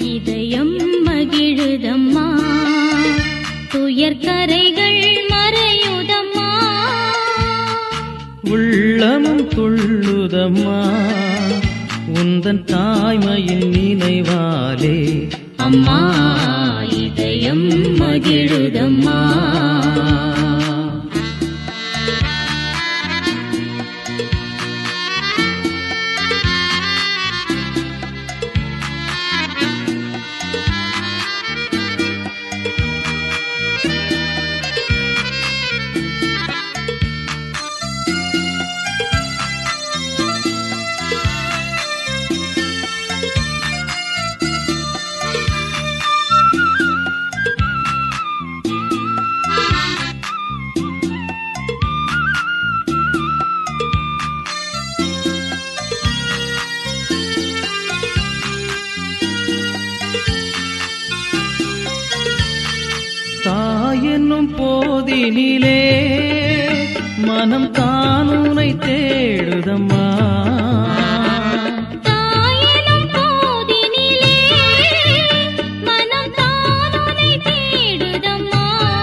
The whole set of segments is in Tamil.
இதயம் மகிழுதம்மா துயர்கரைகள் மறையுதம்மா உள்ளமும் துள்ளுதம்மா உந்தன் தாய்மையின் நினைவாலே அம்மா இதயம் மகிழுதம்மா தாயென்னும் போதினிலே மனம் தானுனை தேடுதம்மா தாயெனும் போதினிலே மனம் தானுனை தேடுதம்மா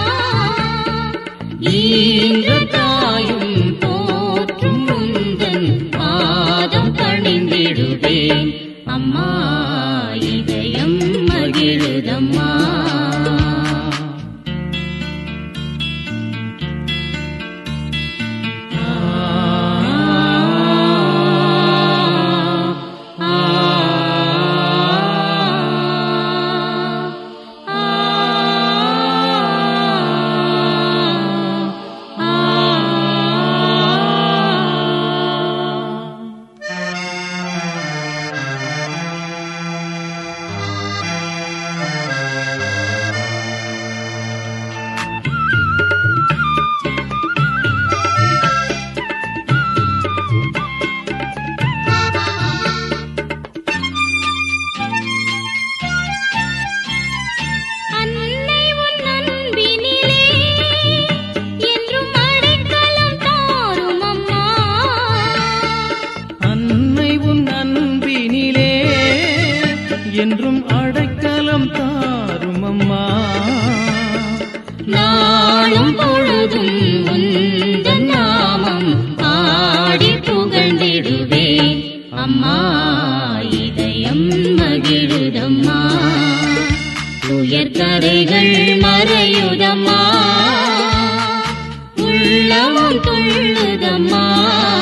ஈன்ற தாயும் போற்றும் உந்தன் பாதம் பணிந்திடுவேன் அம்மா இதயம் மகிழுதம்மா அன்னை உன் அன்பினிலே என்றும் அடைக்கலம் தாரும் அம்மா அன்னை உன் அன்பினிலே என்றும் அடைக்கலம் தாரும் அம்மா நாளும் பொழுதும் உந்தன் நாமம் பாடி புகழ்ந்திடுவேன் அம்மா இதயம் மகிழுதம்மா துயர்கரைகள் மறையுதம்மா உள்ளமும் துள்ளுதம்மா